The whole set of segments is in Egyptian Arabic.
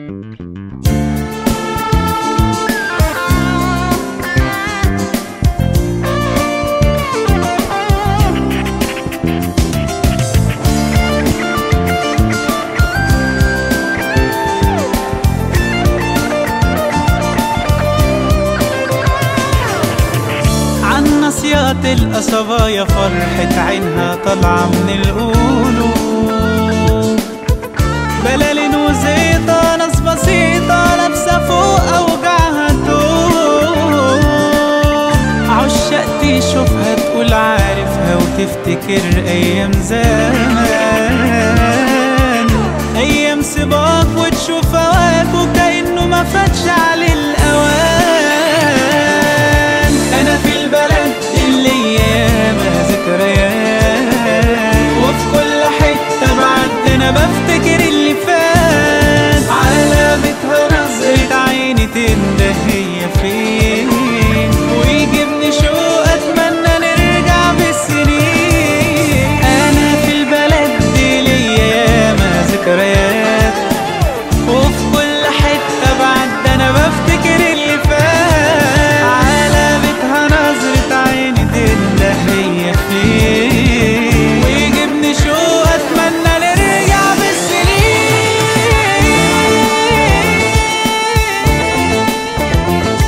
عن نصيات القصبايا فرحة عينها طالعة من القلوب بلالين وزيطة ناس بسيطة لابسة فوق أوجعها توب عشاق تشوفها تقول عارفها وتفتكر أيام زمان أيام سباق وتشوف هواك وكأنه ما فاتش عليه الأوان أنا في البلد اللي ياما ذكريات وفي كل حتة بعد أنا بفتكر اللي فات علامتها نظرة عيني تنده هي فين ويجيبني شوق أتمنى نرجع بالسنين أنا في البلد دي ليا ياما ذكريات وفي كل حتة بعد أنا بفتكر اللي فات علامتها نظرة عيني تنده هي فين ويجيبني شوق أتمنى نرجع بالسنين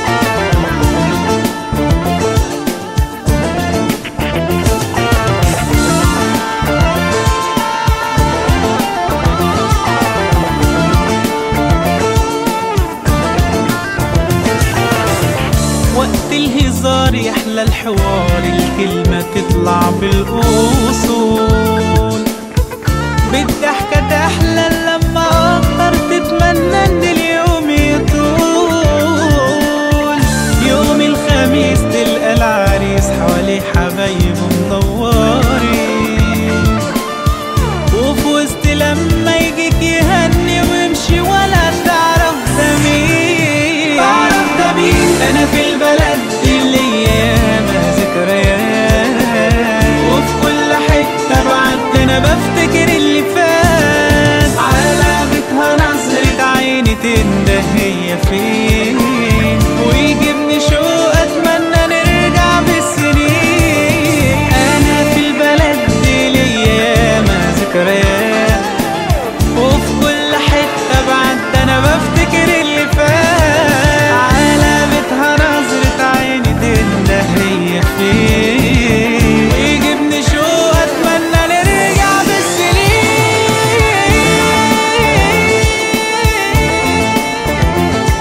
وقت الهزار يحلى الحوار الكلمة تطلع بالأصول بالضحكة تحلى لما أكتر تتمنى إن اليوم يطول يوم الخميس تلقى العريس حواليه حبايبه مدورين وفي وسط لما يجيك يهني ويمشي ولا تعرف ده مين تعرف ده مين انا في البلد اللي ياما ذكريات وفي كل حتة بعد انا بفتكر اللي فات علامتها نظرة عيني تنده هي فين ويجيبني شوق اتمنى نرجع بالسنين انا في البلد دي ليا ياما ذكريات وفي كل حتة بعد أنا بفتكر اللي فات علامتها نظرة عيني تنده هي فين ويجيبني شوق أتمنى نرجع بالسنين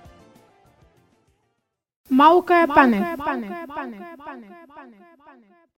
موقع بانل